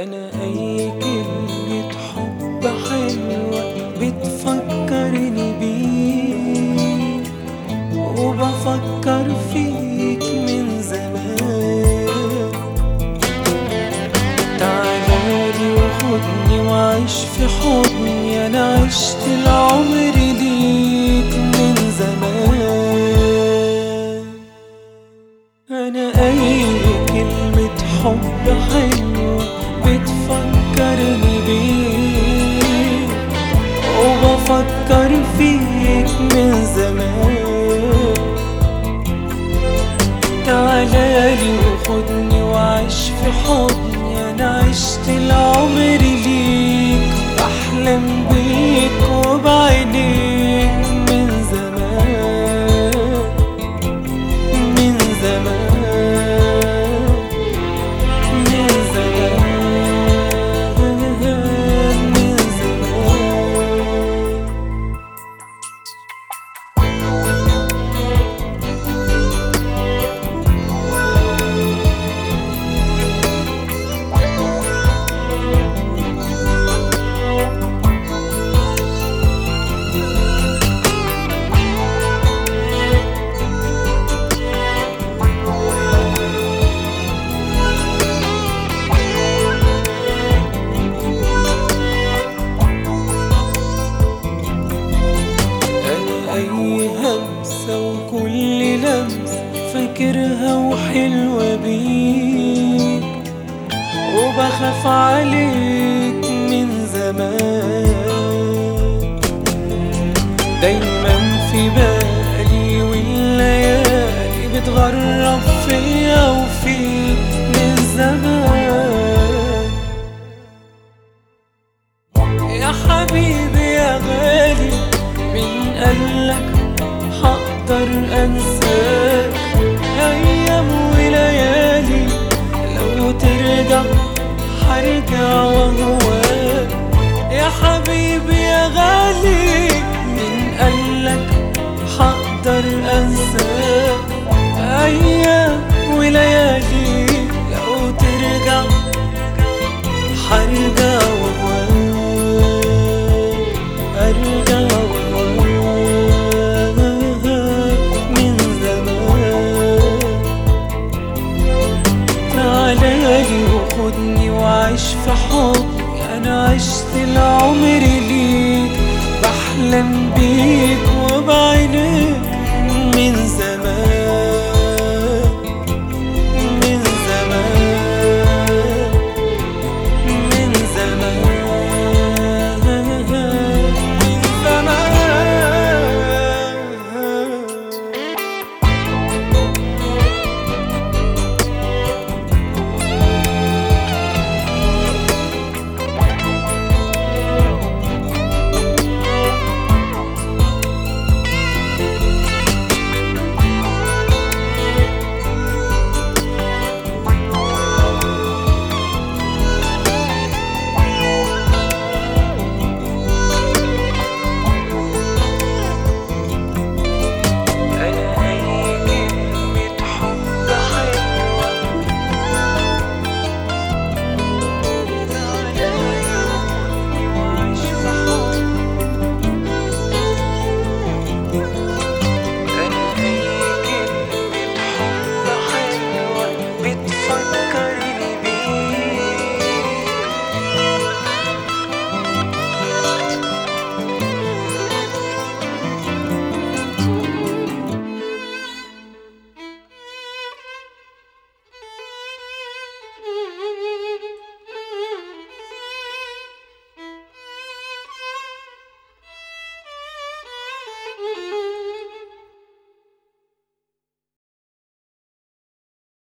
أنا أي كلمة حب حلوة بتفكرني بيك وبفكر فيك من زمان تعالالي وخدني وعيش في حضني أنا عشت العمر ليك من زمان أنا أي كلمة حب حلوة بتفكرني بيك وبفكر فيك من زمان تعالالي وخدني وعيش في حضني أنا عشت العمر ليك بحلم بيك وبعينيك من زمان من زمان من زمان من زمان أنا أي همسة وكل لمسة فاكرها وحلوة بيك وبخاف عليك من زمان دايما في بالي والليالي بتغرب فيا وفيك من زمان يا حبيبي يا غالي من قالك حقدر انساك ايام وليالي لو ترجع حرجع وهواك يا حبيبي يا غالي من قالك حقدر انساك ايام وليالي لو ترجع حرجع وهواك أرجع وهواك من زمان تعالالي وخدني وعيش في حضني أنا عشت العمر ليك بحلم بيك